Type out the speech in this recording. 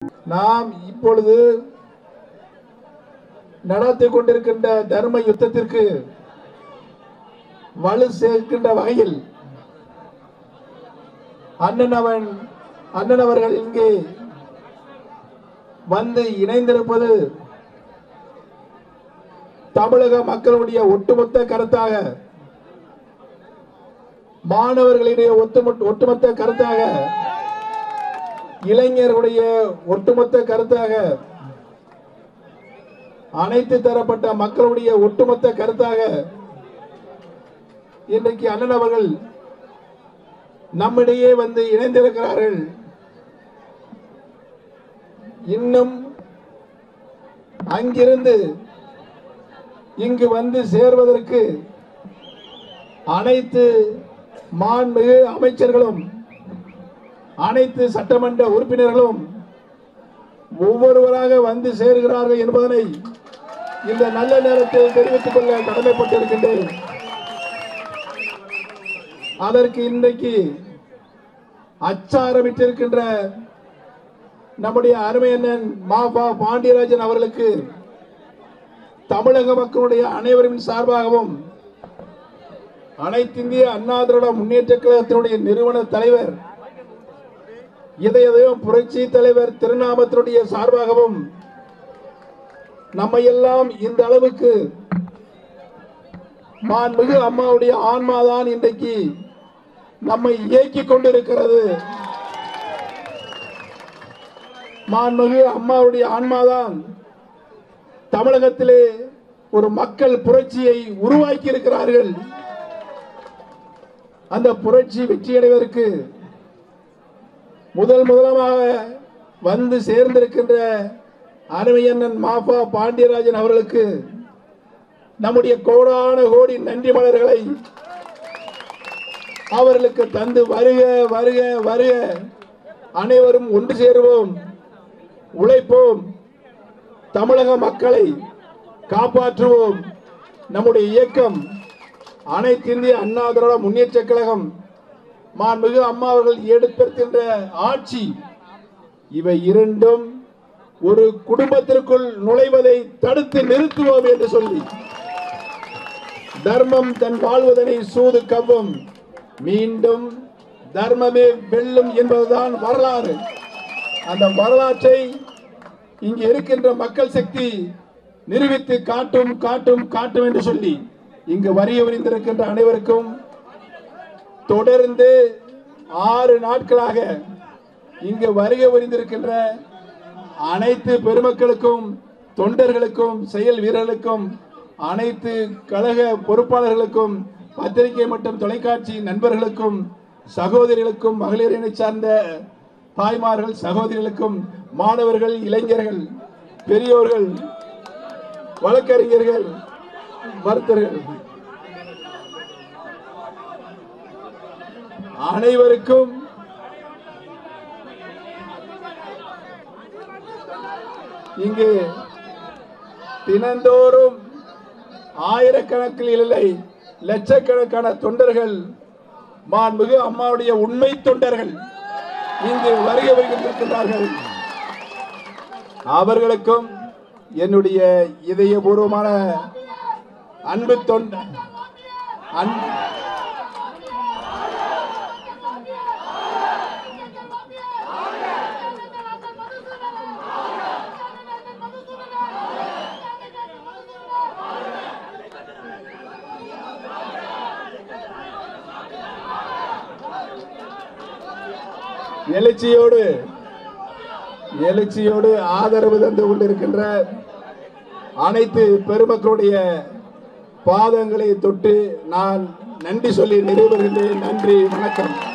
நாம் இப்பொழுது நடத்தி கொண்டிருக்கின்ற தர்ம யுத்தத்திற்கு வலு சேர்க்கின்ற வகையில் அண்ணன் அவன் அண்ணன் அவர்கள் இங்கே வந்து இணைந்திருப்பது தமிழக மக்களுடைய ஒட்டுமொத்த கருத்தாக மாணவர்களுடைய ஒட்டுமொத்த ஒட்டுமொத்த கருத்தாக இளைஞர்களுடைய ஒட்டுமொத்த கருத்தாக அனைத்து தரப்பட்ட மக்களுடைய ஒட்டுமொத்த கருத்தாக இன்றைக்கு அண்ணன் அவர்கள் நம்மிடையே வந்து இணைந்திருக்கிறார்கள் இன்னும் அங்கிருந்து இங்கு வந்து சேர்வதற்கு அனைத்து மாண்புமிகு அமைச்சர்களும் அனைத்து சட்டமன்ற உறுப்பினர்களும் ஒவ்வொருவராக வந்து சேர்கிறார்கள் என்பதனை இந்த நல்ல நேரத்தில் தெரிவித்துக் கொள்ள கடமைப்பட்டிருக்கின்றேன் அதற்கு இன்றைக்கு அச்சாரமிட்டிருக்கின்ற நம்முடைய அருமையண்ணன் மாபா பாண்டியராஜன் அவர்களுக்கு தமிழக மக்களுடைய அனைவரின் சார்பாகவும் அனைத்திந்திய அண்ணா திராவிட முன்னேற்ற கழகத்தினுடைய நிறுவன தலைவர் இதயம் புரட்சி தலைவர் திருநாமத்தினுடைய சார்பாகவும் நம்மையெல்லாம் இந்த அளவுக்கு மாண்புமிகு அம்மாவுடைய ஆன்மாதான் இன்றைக்கு நம்மை இயக்கிக் கொண்டிருக்கிறது மாண்புமிகு அம்மாவுடைய ஆன்மாதான் தமிழகத்திலே ஒரு மக்கள் புரட்சியை உருவாக்கி இருக்கிறார்கள் அந்த புரட்சி வெற்றியடைவதற்கு முதல் முதலமாக வந்து சேர்ந்திருக்கின்ற அருமையண்ணன் மாஃபா பாண்டியராஜன் அவர்களுக்கு நம்முடைய கோடான கோடி நன்றி மலர்களை அவர்களுக்கு தந்து வருக வருக வருக அனைவரும் ஒன்று சேருவோம் உழைப்போம் தமிழக மக்களை காப்பாற்றுவோம் நம்முடைய இயக்கம் அனைத்து இந்திய அண்ணா திராவிட முன்னேற்ற கழகம் மாண்புமிகு அம்மா அவர்கள் எடுத்திருக்கின்ற ஆட்சி இவை இரண்டும் ஒரு குடும்பத்திற்குள் நுழைவதை தடுத்து நிறுத்துவோம் என்று சொல்லி தர்மம் தன் வாழ்வதனை சூது கவ்வும் மீண்டும் தர்மமே வெல்லும் என்பதுதான் வரலாறு அந்த வரலாற்றை இங்கு இருக்கின்ற மக்கள் சக்தி நிரூபித்து காட்டும் காட்டும் காட்டும் என்று சொல்லி இங்கு வரிய விரிந்திருக்கின்ற அனைவருக்கும் தொடர்ந்து ஆறு நாட்களாக இங்கு வருகை புரிந்திருக்கின்ற அனைத்து பெருமக்களுக்கும் தொண்டர்களுக்கும் செயல் வீரர்களுக்கும் அனைத்து கழக பொறுப்பாளர்களுக்கும் பத்திரிகை மற்றும் தொலைக்காட்சி நண்பர்களுக்கும் சகோதரிகளுக்கும் மகளிரினை சார்ந்த தாய்மார்கள் சகோதரிகளுக்கும் மாணவர்கள் இளைஞர்கள் பெரியோர்கள் வழக்கறிஞர்கள் மருத்துவர்கள் அனைவருக்கும் இங்கு தினந்தோறும் ஆயிரக்கணக்கில் இல்லை லட்சக்கணக்கான தொண்டர்கள் மாண்புமிகு அம்மாவுடைய உண்மை தொண்டர்கள் இங்கு வருகை வருகின்றிருக்கிறார்கள் அவர்களுக்கும் என்னுடைய இதயபூர்வமான அன்பு தொண்ட அன்பு எழுச்சியோடு எழுச்சியோடு ஆதரவு தந்து கொண்டிருக்கின்ற அனைத்து பெருமக்களுடைய பாதங்களை தொட்டு நான் நன்றி சொல்லி நிறைவேறுகின்றேன் நன்றி வணக்கம்